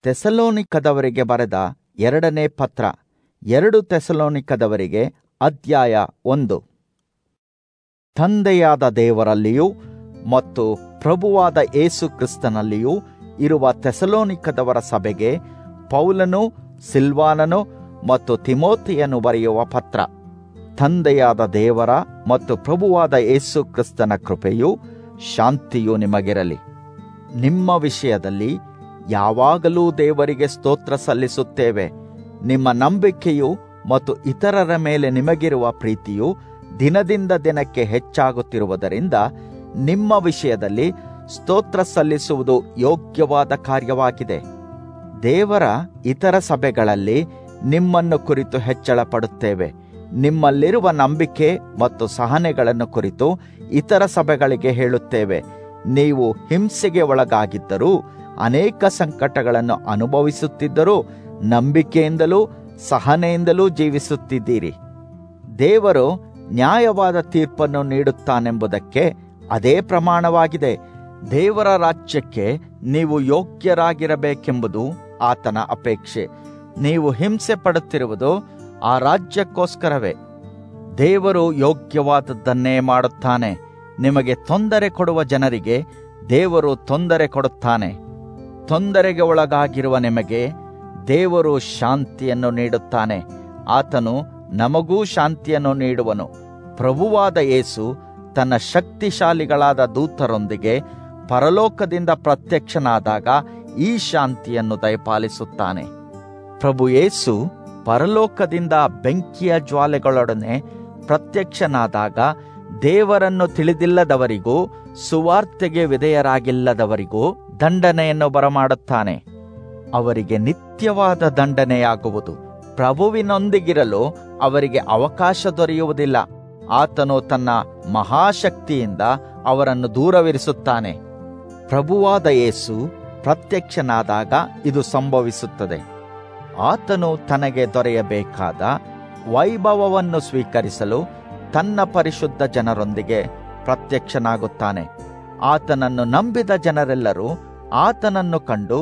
ತೆಸಲೋನಿಕದವರಿಗೆ ಬರೆದ ಎರಡನೇ ಪತ್ರ ಎರಡು ತೆಸಲೋನಿಕದವರಿಗೆ ಅಧ್ಯಾಯ ಒಂದು ತಂದೆಯಾದ ದೇವರಲ್ಲಿಯೂ ಮತ್ತು ಪ್ರಭುವಾದ ಏಸು ಕ್ರಿಸ್ತನಲ್ಲಿಯೂ ಇರುವ ತೆಸಲೋನಿಕದವರ ಸಭೆಗೆ ಪೌಲನು ಸಿಲ್ವಾನನು ಮತ್ತು ತಿಮೋತಿಯನು ಬರೆಯುವ ಪತ್ರ ತಂದೆಯಾದ ದೇವರ ಮತ್ತು ಪ್ರಭುವಾದ ಏಸು ಕ್ರಿಸ್ತನ ಕೃಪೆಯೂ ಶಾಂತಿಯೂ ನಿಮಗಿರಲಿ ನಿಮ್ಮ ವಿಷಯದಲ್ಲಿ ಯಾವಾಗಲೂ ದೇವರಿಗೆ ಸ್ತೋತ್ರ ಸಲ್ಲಿಸುತ್ತೇವೆ ನಿಮ್ಮ ನಂಬಿಕೆಯು ಮತ್ತು ಇತರರ ಮೇಲೆ ನಿಮಗಿರುವ ಪ್ರೀತಿಯು ದಿನದಿಂದ ದಿನಕ್ಕೆ ಹೆಚ್ಚಾಗುತ್ತಿರುವುದರಿಂದ ನಿಮ್ಮ ವಿಷಯದಲ್ಲಿ ಸ್ತೋತ್ರ ಸಲ್ಲಿಸುವುದು ಯೋಗ್ಯವಾದ ಕಾರ್ಯವಾಗಿದೆ ದೇವರ ಇತರ ಸಭೆಗಳಲ್ಲಿ ನಿಮ್ಮನ್ನು ಕುರಿತು ಹೆಚ್ಚಳ ಪಡುತ್ತೇವೆ ನಿಮ್ಮಲ್ಲಿರುವ ನಂಬಿಕೆ ಮತ್ತು ಸಹನೆಗಳನ್ನು ಕುರಿತು ಇತರ ಸಭೆಗಳಿಗೆ ಹೇಳುತ್ತೇವೆ ನೀವು ಹಿಂಸೆಗೆ ಒಳಗಾಗಿದ್ದರೂ ಅನೇಕ ಸಂಕಟಗಳನ್ನು ಅನುಭವಿಸುತ್ತಿದ್ದರೂ ನಂಬಿಕೆಯಿಂದಲೂ ಸಹನೆಯಿಂದಲೂ ಜೀವಿಸುತ್ತಿದ್ದೀರಿ ದೇವರು ನ್ಯಾಯವಾದ ತೀರ್ಪನ್ನು ನೀಡುತ್ತಾನೆಂಬುದಕ್ಕೆ ಅದೇ ಪ್ರಮಾಣವಾಗಿದೆ ದೇವರ ರಾಜ್ಯಕ್ಕೆ ನೀವು ಯೋಗ್ಯರಾಗಿರಬೇಕೆಂಬುದು ಆತನ ಅಪೇಕ್ಷೆ ನೀವು ಹಿಂಸೆ ಪಡುತ್ತಿರುವುದು ಆ ರಾಜ್ಯಕ್ಕೋಸ್ಕರವೇ ದೇವರು ಯೋಗ್ಯವಾದದ್ದನ್ನೇ ಮಾಡುತ್ತಾನೆ ನಿಮಗೆ ತೊಂದರೆ ಕೊಡುವ ಜನರಿಗೆ ದೇವರು ತೊಂದರೆ ಕೊಡುತ್ತಾನೆ ತೊಂದರೆಗೆ ಒಳಗಾಗಿರುವ ನಿಮಗೆ ದೇವರು ಶಾಂತಿಯನ್ನು ನೀಡುತ್ತಾನೆ ಆತನು ನಮಗೂ ಶಾಂತಿಯನ್ನು ನೀಡುವನು ಪ್ರಭುವಾದ ಯೇಸು ತನ್ನ ಶಕ್ತಿಶಾಲಿಗಳಾದ ದೂತರೊಂದಿಗೆ ಪರಲೋಕದಿಂದ ಪ್ರತ್ಯಕ್ಷನಾದಾಗ ಈ ಶಾಂತಿಯನ್ನು ದಯಪಾಲಿಸುತ್ತಾನೆ ಪ್ರಭು ಯೇಸು ಪರಲೋಕದಿಂದ ಬೆಂಕಿಯ ಜ್ವಾಲೆಗಳೊಡನೆ ಪ್ರತ್ಯಕ್ಷನಾದಾಗ ದೇವರನ್ನು ತಿಳಿದಿಲ್ಲದವರಿಗೂ ಸುವಾರ್ತೆಗೆ ವಿಧೇಯರಾಗಿಲ್ಲದವರಿಗೂ ದಂಡನೆಯನ್ನು ಬರಮಾಡುತ್ತಾನೆ ಅವರಿಗೆ ನಿತ್ಯವಾದ ದಂಡನೆಯಾಗುವುದು ಪ್ರಭುವಿನೊಂದಿಗಿರಲು ಅವರಿಗೆ ಅವಕಾಶ ದೊರೆಯುವುದಿಲ್ಲ ಆತನು ತನ್ನ ಮಹಾಶಕ್ತಿಯಿಂದ ಅವರನ್ನು ದೂರವಿರಿಸುತ್ತಾನೆ ಪ್ರಭುವಾದ ಯೇಸು ಪ್ರತ್ಯಕ್ಷನಾದಾಗ ಇದು ಸಂಭವಿಸುತ್ತದೆ ಆತನು ತನಗೆ ದೊರೆಯಬೇಕಾದ ವೈಭವವನ್ನು ಸ್ವೀಕರಿಸಲು ತನ್ನ ಪರಿಶುದ್ಧ ಜನರೊಂದಿಗೆ ಪ್ರತ್ಯಕ್ಷನಾಗುತ್ತಾನೆ ಆತನನ್ನು ನಂಬಿದ ಜನರೆಲ್ಲರೂ ಆತನನ್ನು ಕಂಡು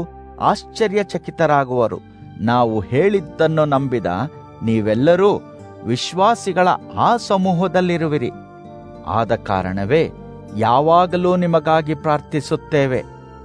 ಆಶ್ಚರ್ಯಚಕಿತರಾಗುವರು ನಾವು ಹೇಳಿದ್ದನ್ನು ನಂಬಿದ ನೀವೆಲ್ಲರೂ ವಿಶ್ವಾಸಿಗಳ ಆ ಸಮೂಹದಲ್ಲಿರುವಿರಿ ಆದ ಕಾರಣವೇ ಯಾವಾಗಲೂ ನಿಮಗಾಗಿ ಪ್ರಾರ್ಥಿಸುತ್ತೇವೆ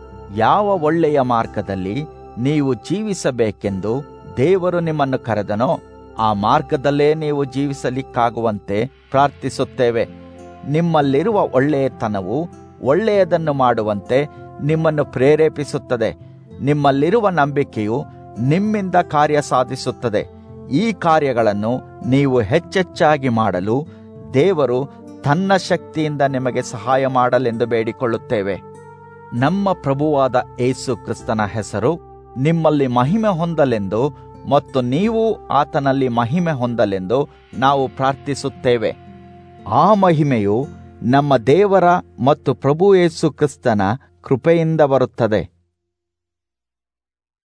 ಯಾವ ಒಳ್ಳೆಯ ಮಾರ್ಗದಲ್ಲಿ ನೀವು ಜೀವಿಸಬೇಕೆಂದು ದೇವರು ನಿಮ್ಮನ್ನು ಕರೆದನೋ ಆ ಮಾರ್ಗದಲ್ಲೇ ನೀವು ಜೀವಿಸಲಿಕ್ಕಾಗುವಂತೆ ಪ್ರಾರ್ಥಿಸುತ್ತೇವೆ ನಿಮ್ಮಲ್ಲಿರುವ ಒಳ್ಳೆಯತನವು ಒಳ್ಳೆಯದನ್ನು ಮಾಡುವಂತೆ ನಿಮ್ಮನ್ನು ಪ್ರೇರೇಪಿಸುತ್ತದೆ ನಿಮ್ಮಲ್ಲಿರುವ ನಂಬಿಕೆಯು ನಿಮ್ಮಿಂದ ಕಾರ್ಯ ಸಾಧಿಸುತ್ತದೆ ಈ ಕಾರ್ಯಗಳನ್ನು ನೀವು ಹೆಚ್ಚೆಚ್ಚಾಗಿ ಮಾಡಲು ದೇವರು ತನ್ನ ಶಕ್ತಿಯಿಂದ ನಿಮಗೆ ಸಹಾಯ ಮಾಡಲೆಂದು ಬೇಡಿಕೊಳ್ಳುತ್ತೇವೆ ನಮ್ಮ ಪ್ರಭುವಾದ ಏಸು ಕ್ರಿಸ್ತನ ಹೆಸರು ನಿಮ್ಮಲ್ಲಿ ಮಹಿಮೆ ಹೊಂದಲೆಂದು ಮತ್ತು ನೀವು ಆತನಲ್ಲಿ ಮಹಿಮೆ ಹೊಂದಲೆಂದು ನಾವು ಪ್ರಾರ್ಥಿಸುತ್ತೇವೆ ಆ ಮಹಿಮೆಯು ನಮ್ಮ ದೇವರ ಮತ್ತು ಪ್ರಭು ಯೇಸು ಕ್ರಿಸ್ತನ ಕೃಪೆಯಿಂದ ಬರುತ್ತದೆ